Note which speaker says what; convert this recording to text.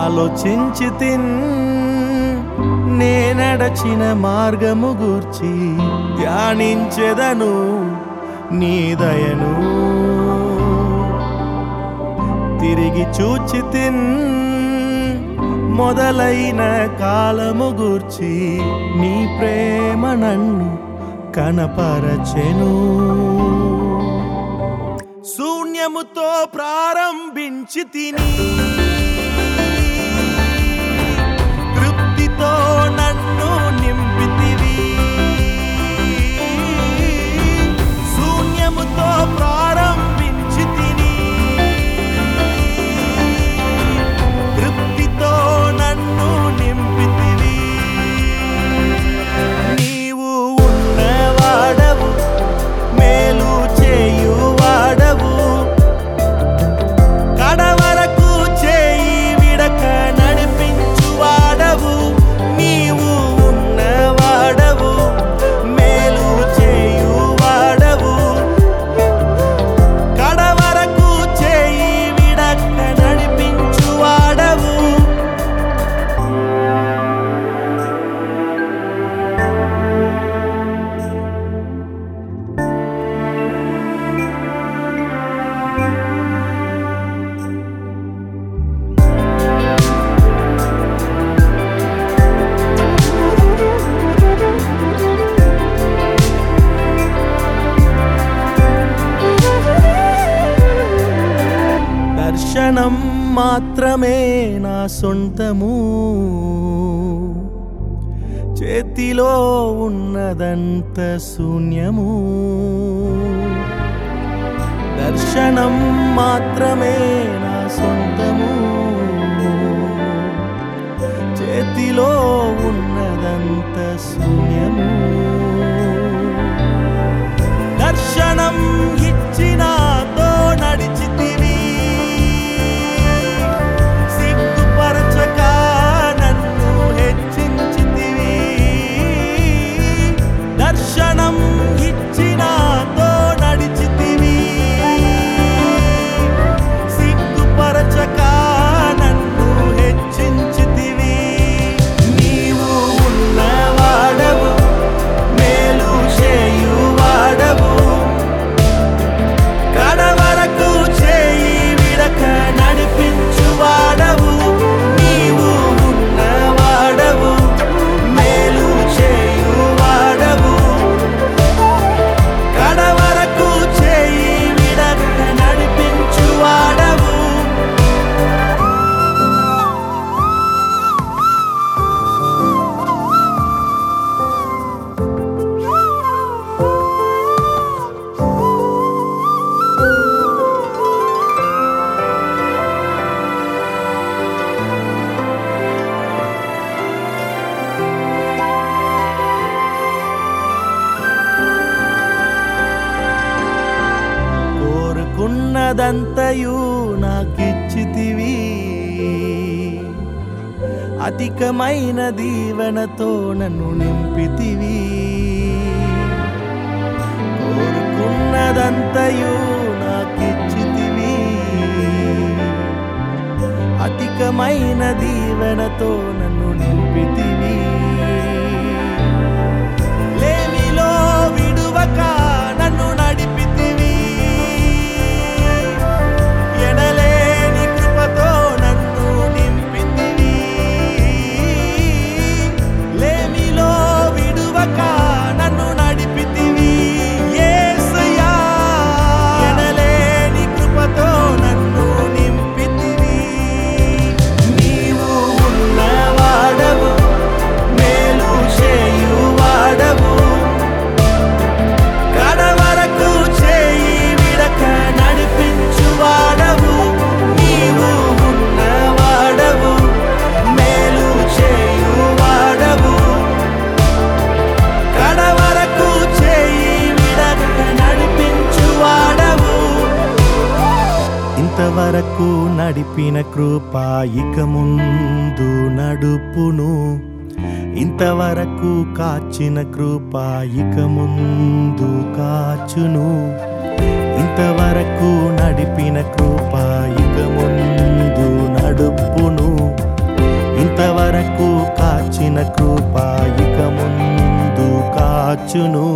Speaker 1: ఆలోచించి తిన్ నేనడచిన మార్గము గూర్చి ధ్యానించెదను నీ దయను తిరిగి చూచి తిన్ మొదలైన కాలము గూర్చి నీ ప్రేమ నన్ను కనపరచెను శూన్యముతో ప్రారంభించి తిని తృప్తితో నన్ను నింపితివి శూన్యముతో ప్రారంభించి తిని తృప్తితో నన్ను నింపితివి నీవు ఉన్నవాడవు మేలు చేయువాడవు కడవరకు చేయి విడక నడిపించువాడవు నీవు ఉన్నవాడవు మేలు చేయువాడవు కడవరకు చేయి విడక నడిపించువాడవు దర్శనం మాత్రమే నా సొంతము చేతిలో ఉన్నదంత శూన్యము దర్శనం మాత్రమే నా సొంతము చేతిలో ఉన్నదంత శూన్యము దర్శనం ఇచ్చినాతో నడిచితివి సిగ్గుపరచక నన్ను హెచ్చించితివి దర్శనం ఇచ్చినాతో నడిచితివి సిగ్గుపరచక నన్ను హెచ్చించితివి నీవు ఉన్నవాడవు మేలు చేయువాడవు కడవరకు చేయి విడక నడిపించువాడవు నీవు ఉన్నవాడవు మేలు చేయువాడవు కడవరకు చేయి విడక నడిపించువాడవు కోరుకున్నదంతయు నాకిచ్చితివి అధికమైన దీవెనతో నన్ను నింపితివి కోరుకున్నదంతయు నాకిచ్చితివి అధికమైన దీవెనతో నన్ను నింపితివి లేమిలో విడువక నన్ను నడిపితివి ఎడలేని కృపతో నన్ను నింపితివి లేమిలో విడువక నన్ను నడిపితివి యేసయ్యా ఎడలేని కృపతో నన్ను నింపితివి నీవు ఉన్నవాడవు మేలు చేయువాడవు కడవరకు చేయి విడక నడిపించువాడవు నీవు ఉన్నవాడవు మేలు చేయువాడవు కడవరకు చేయి విడక నడిపించువాడవు ఇంతవరకు నడిపిన కృప ఇక ముందు నడుపును ఇంతవరకు కాచిన కృప ఇక ముందు కాచును ఇంతవరకు నడిపిన కృప ఇక ముందు నడుపును కాచును